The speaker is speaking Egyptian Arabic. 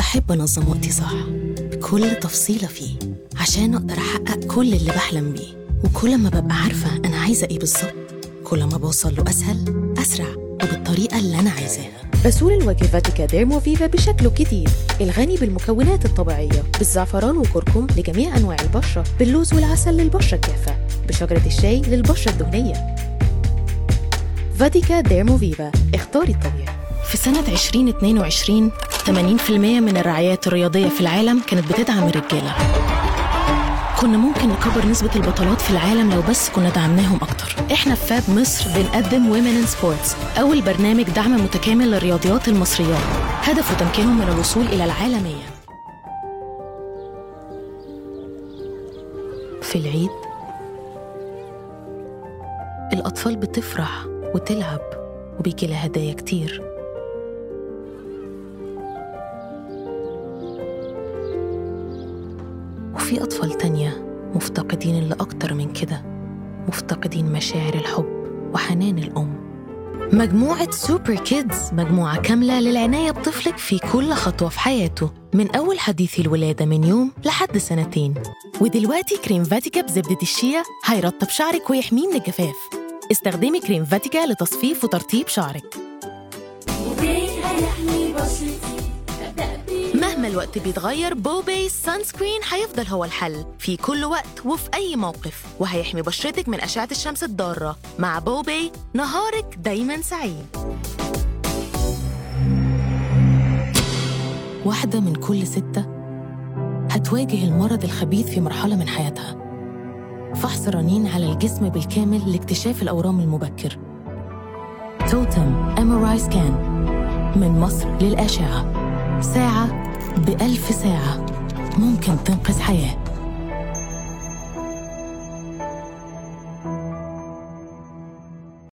بحب أنظم وقتي صح بكل تفصيلة فيه عشان أقدر أحقق كل اللي بحلم بيه وكل ما ببقى عارفة أنا عايزة إيه بالظبط كل ما بوصل له أسهل أسرع وبالطريقة اللي أنا عايزاها غسول الوجه فاتيكا ديرمو فيفا بشكله الجديد الغني بالمكونات الطبيعية بالزعفران وكركم لجميع أنواع البشرة باللوز والعسل للبشرة الجافة بشجرة الشاي للبشرة الدهنية فاتيكا ديرمو فيفا اختاري الطبيعي في سنة 2022 80% من الرعايات الرياضية في العالم كانت بتدعم الرجالة كنا ممكن نكبر نسبة البطولات في العالم لو بس كنا دعمناهم أكتر إحنا في فاب مصر بنقدم Women in Sports أول برنامج دعم متكامل للرياضيات المصريات هدفه تمكينهم من الوصول إلى العالمية في العيد الأطفال بتفرح وتلعب وبيجي لها هدايا كتير وفي أطفال تانية مفتقدين اللي أكتر من كده مفتقدين مشاعر الحب وحنان الأم مجموعة سوبر كيدز مجموعة كاملة للعناية بطفلك في كل خطوة في حياته من أول حديث الولادة من يوم لحد سنتين ودلوقتي كريم فاتيكا بزبدة الشيا هيرطب شعرك ويحميه من الجفاف استخدمي كريم فاتيكا لتصفيف وترطيب شعرك مهما الوقت بيتغير بوبي سان سكرين هيفضل هو الحل في كل وقت وفي أي موقف وهيحمي بشرتك من أشعة الشمس الضارة مع بوبي نهارك دايما سعيد واحدة من كل ستة هتواجه المرض الخبيث في مرحلة من حياتها فحص رنين على الجسم بالكامل لاكتشاف الأورام المبكر توتم ام سكان من مصر للأشعة ساعة بألف ساعة ممكن تنقذ حياة